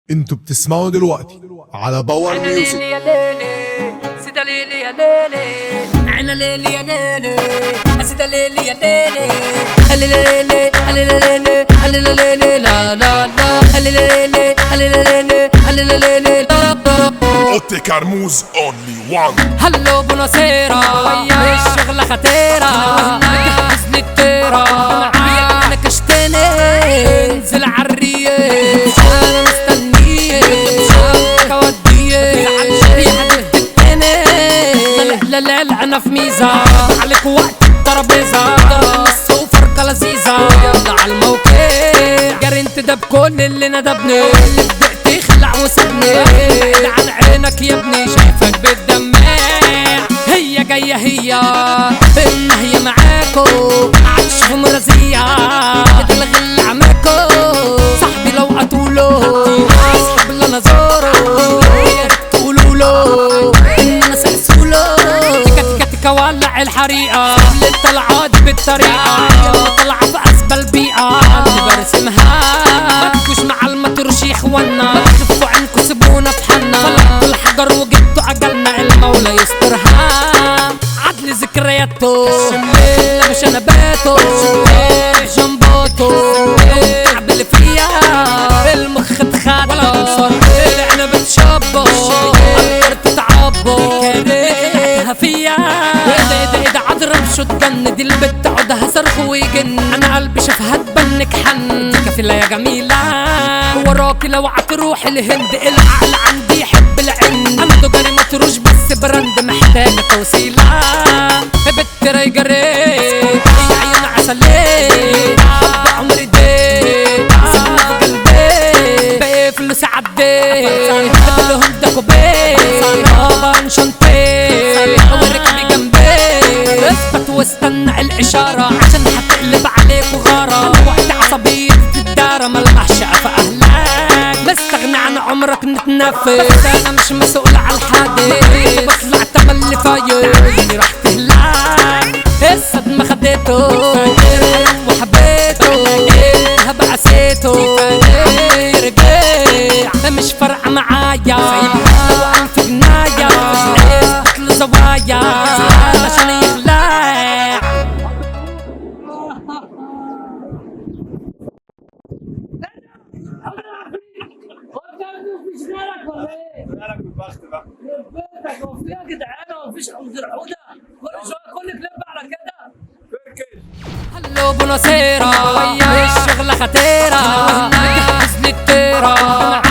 انتوا بتسمعوا دلوقتي على باور عنا ميوزك ليلي يا ليلي سيدا ليلي يا ليلي عنا ليلي يا ليلي سيدا ليلي يا ليلي هلي ليلي هلي ليلي هلي ليلي لا لا لا هلي ليلي هلي ليلي هلي ليلي لا لا اوتي كرموز اونلي وان هلو بوناسيرا الشغلة خطيرة جهز لي التيرة انا كشتني انزل عالريش انا مستنية كودية يا حبيبتي التاني لا لا لا انا في ميزة عليك وقت الترابيزة ضرب السوفر لذيذة يلا على الموقع جري انت ده بكل اللي ندبني اللي بدأت تخلع وسبني بعيد عن عينك يا ابني شايفك بتدمع هي جاية هي ان هي معاكو عايش في مرزية تلغي اللي عماكو صاحبي لو قتولو اصحاب اللي انا زورو تقولوا له ان انا سلسولو تكا تكا تكا ولع الحريقة اللي طلعت بالطريقة يلا طلع في اسبل بيئة اللي برسمها ما تجوش مع المطرش يا اخوانا ما تخفوا عنكوا سيبونا في حالنا طلعتوا الحجر وجبتوا اجلنا المولى يسترها عدل ذكرياته لا مش انا باتو جنبوتو الكعب اللي فيها المخ اتخدى العنب اتشبه اكتر تتعبه كرهتها فيا ايه ده ايه ده ايه ده اضرب شو تجن دي البت عودها صرخ ويجن انا قلبي شافها تبنك حن كفيلة يا جميلة وراكي لو عتروح الهند العقل عندي يحب العند عنده جري مطروش بس براند محتاجة توصيلة بت رايجري يا عيون عسلية حب عمري دي سكنة في قلبي بقي فلوسي عدي لهم ده كوبي طبعا شنطي وركبي جنبي اثبت واستنى الاشاره عشان هتقلب عليك وغاره وقت عصبيه الدارة ملمحش في اهلك مستغني عن عمرك نتنفس انا مش مسؤول على الحادث بطلع تملي فايز راح تهلك الصدمة خدته وحبيته هبقى عسيته رجع مش فارقة معايا لو أنا في جناية اثبت له زوايا عشان يخلع مالك بالبخت بقى بيتك وفيها جدعانه ومفيش غير عوده كل شويه كل كليب على كده فكر هلو بوناسيرا الشغلة خطيرة جهز لي التيرة